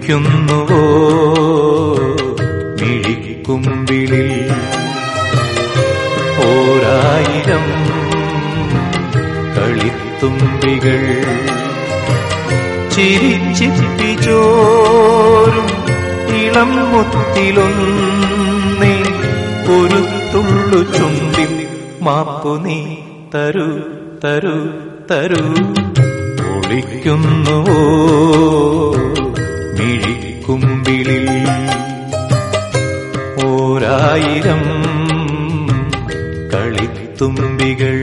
ഒളിക്കുന്നുവോ മിഴിക്കുമ്പിളിൽ ഓരായിരം കളിത്തുമ്പികൾ ചിരിച്ചിപ്പിച്ചോരും ഇളം മുത്തിലൊന്നേ ഒരു തുള്ളു ചുണ്ടിൽ മാപ്പു നീ തരൂ തരൂ തരൂ ഒളിക്കുന്നുവോ മിഴിക്കുമ്പിളിൽ ഓരായിരം കളിത്തുമ്പികൾ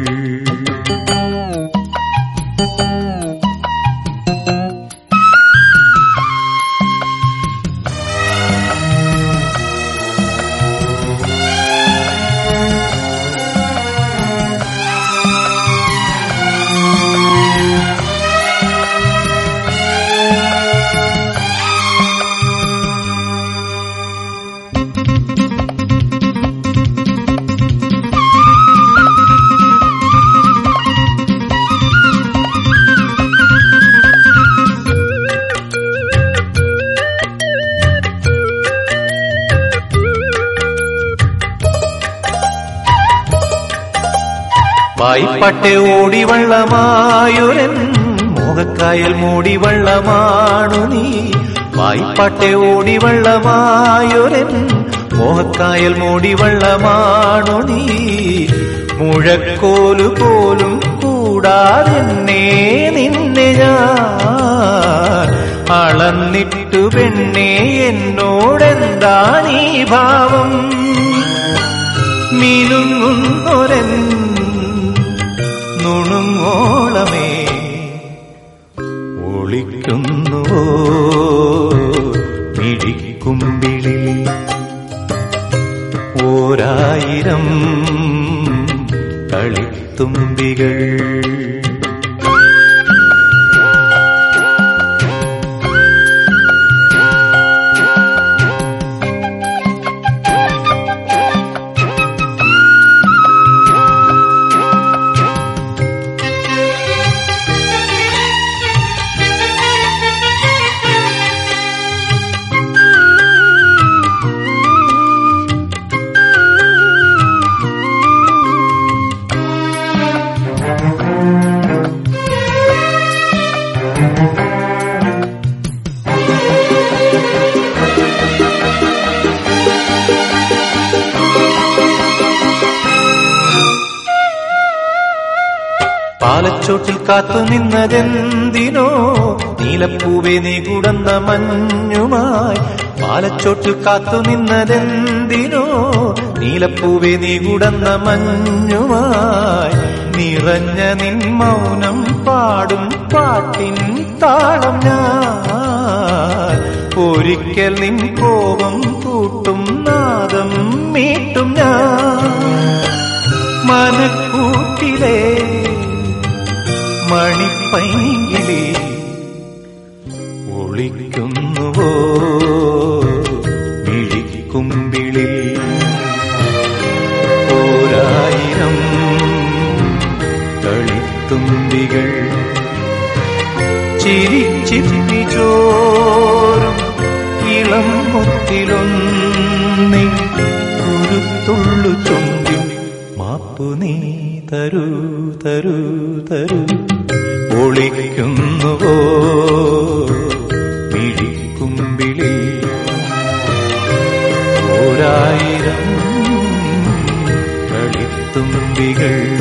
വായ്പട്ടെ ഓടിവള്ളമായൊരൻ മോഹക്കായൽ മൂടിവള്ളമാണു നീ വായ്പട്ടെ ഓടിവള്ളമായൊരൻ മോഹക്കായൽ മൂടിവള്ളമാണു നീ മുഴക്കോലു പോലും കൂടാതെന്നെ നിന്നെ ഞാൻ അളന്നിട്ടു പെണ്ണേ എന്നോടെന്താണീ ഭാവം മിനുങ്ങുന്നൊരൻ നുണുങ്ങോളമേ ഒളിക്കുന്നുവോ മിഴിക്കുമ്പിളി ഓരായിരം കളിത്തുമ്പികൾ പാലച്ചോട്ടിൽ കാത്തു നിന്നതെന്തിനോ നീലപ്പൂവെ നീ കുടന്ന മഞ്ഞുമായി പാലച്ചോട്ടിൽ കാത്തു നിന്നതെന്തിനോ നീലപ്പൂവെ നീ കുടന്ന മഞ്ഞുമായി നിറഞ്ഞ നിൻ മൗനം പാടും പാട്ടിൻ താളം ഞാൻ ഒരിക്കൽ നിൻ കോപം കൂട്ടും നാദം മീട്ടും ഞാൻ മനക്കൂട്ടിലെ മണിപ്പൈങ്കിളി ഒളിക്കുന്നുവോ മിഴിക്കുമ്പിളി ഓരായിരം കളിത്തുമ്പികൾ ചിരിച്ചിരിച്ചോറും ഇളം മുത്തിലൊന്നി കുരുത്തുള്ളു ചുണ്ടിൽ മാപ്പു നീ തരൂ തരൂ തരൂ ഒളിക്കുന്നുവോ മിഴിക്കുമ്പിളി ഓരായിരം കളിത്തുമ്പികൾ